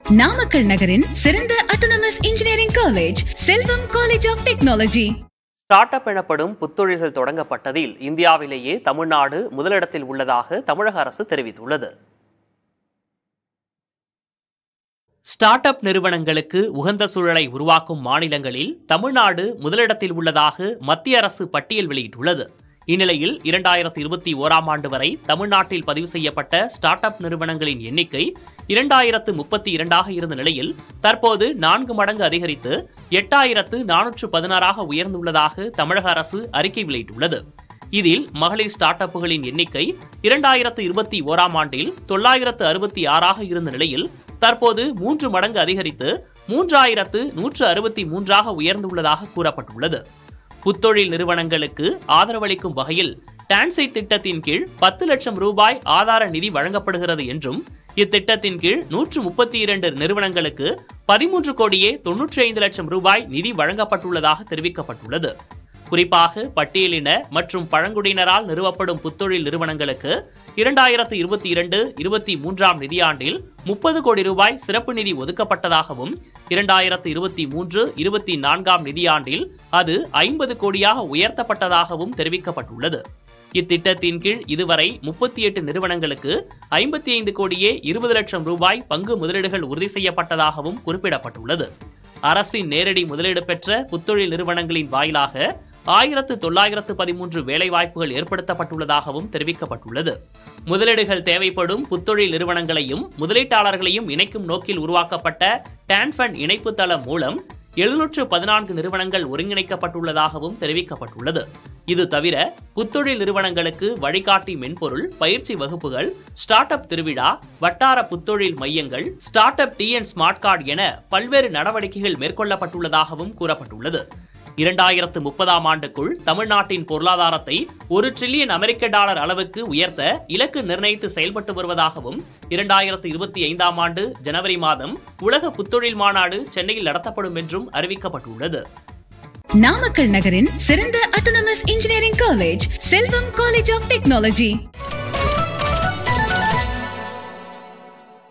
நாமக்கல் நகரின் சிறந்த autonomous engineering college Selvam college of technology start up எனப்படும் புத்தொழில்கள் தொடங்கப்பட்டதில் இந்தியாவிலேயே தமிழ்நாடு முதலிடத்தில் உள்ளதாக தமிழக அரசு தெரிவித்துள்ளது ஸ்டார்ட் அப் நிறுவனங்களுக்கு உகந்த சூழலை உருவாக்கும் மாநிலங்களில் தமிழ்நாடு முதலிடத்தில் உள்ளதாக மத்திய அரசு பட்டியல் வெளியிட்டுள்ளது இந்நிலையில் இரண்டாயிரத்தி இருபத்தி ஓராம் ஆண்டு வரை தமிழ்நாட்டில் பதிவு செய்யப்பட்ட ஸ்டார்ட் அப் நிறுவனங்களின் எண்ணிக்கை இரண்டாயிரத்து முப்பத்தி இரண்டாக இருந்த நிலையில் தற்போது நான்கு மடங்கு அதிகரித்து எட்டாயிரத்து நானூற்று பதினாறாக உயர்ந்துள்ளதாக தமிழக அரசு அறிக்கை வெளியிட்டுள்ளது இதில் மகளிர் ஸ்டார்ட் அப்புகளின் எண்ணிக்கை இரண்டாயிரத்து இருபத்தி ஓராம் ஆண்டில் தொள்ளாயிரத்து அறுபத்தி ஆறாக இருந்த நிலையில் தற்போது மூன்று மடங்கு அதிகரித்து மூன்றாயிரத்து நூற்று அறுபத்தி மூன்றாக உயர்ந்துள்ளதாக கூறப்பட்டுள்ளது புத்தொழில் நிறுவனங்களுக்கு ஆதரவளிக்கும் வகையில் டான்சை திட்டத்தின் கீழ் பத்து லட்சம் ரூபாய் ஆதார நிதி வழங்கப்படுகிறது என்றும் இத்திட்டத்தின் கீழ் நூற்று முப்பத்தி இரண்டு நிறுவனங்களுக்கு பதிமூன்று கோடியே தொன்னூற்றி ஐந்து லட்சம் ரூபாய் நிதி வழங்கப்பட்டுள்ளதாக தெரிவிக்கப்பட்டுள்ளது குறிப்பாக பட்டியலின மற்றும் பழங்குடியினரால் நிறுவப்படும் புத்தொழில் நிறுவனங்களுக்கு இரண்டாயிரத்து இருபத்தி இரண்டு இருபத்தி மூன்றாம் நிதியாண்டில் முப்பது கோடி ரூபாய் சிறப்பு நிதி ஒதுக்கப்பட்டதாகவும் இரண்டாயிரத்து இருபத்தி மூன்று இருபத்தி நான்காம் நிதியாண்டில் அது ஐம்பது கோடியாக உயர்த்தப்பட்டதாகவும் தெரிவிக்கப்பட்டுள்ளது இத்திட்டத்தின் கீழ் இதுவரை முப்பத்தி எட்டு நிறுவனங்களுக்கு ஐம்பத்தி ஐந்து கோடியே இருபது லட்சம் ரூபாய் பங்கு முதலீடுகள் உறுதி செய்யப்பட்டதாகவும் குறிப்பிடப்பட்டுள்ளது அரசின் நேரடி முதலீடு பெற்ற புத்தொழில் நிறுவனங்களின் வாயிலாக ஆயிரத்து தொள்ளாயிரத்து பதிமூன்று வேலைவாய்ப்புகள் ஏற்படுத்தப்பட்டுள்ளதாகவும் தெரிவிக்கப்பட்டுள்ளது முதலீடுகள் தேவைப்படும் புத்தொழில் நிறுவனங்களையும் முதலீட்டாளர்களையும் இணைக்கும் நோக்கில் உருவாக்கப்பட்ட டான்ஃபண்ட் இணைப்பு தளம் மூலம் எழுநூற்று பதினான்கு நிறுவனங்கள் ஒருங்கிணைக்கப்பட்டுள்ளதாகவும் தெரிவிக்கப்பட்டுள்ளது இது தவிர புத்தொழில் நிறுவனங்களுக்கு வழிகாட்டி மென்பொருள் பயிற்சி வகுப்புகள் ஸ்டார்ட் அப் திருவிழா வட்டார புத்தொழில் மையங்கள் start up TN smart card என பல்வேறு நடவடிக்கைகள் மேற்கொள்ளப்பட்டுள்ளதாகவும் கூறப்பட்டுள்ளது இரண்டாயிரத்து முப்பதாம் ஆண்டுக்குள் தமிழ்நாட்டின் பொருளாதாரத்தை ஒரு டிரில்லியன் அமெரிக்க டாலர் அளவுக்கு உயர்த்த இலக்கு நிர்ணயித்து செயல்பட்டு வருவதாகவும் இரண்டாயிரத்து இருபத்தி ஐந்தாம் ஆண்டு ஜனவரி மாதம் உலக புத்தொழில் மாநாடு சென்னையில் நடத்தப்படும் என்றும் அறிவிக்கப்பட்டுள்ளது நாமக்கல் நகரின் சிறந்த autonomous engineering college Selvam college of technology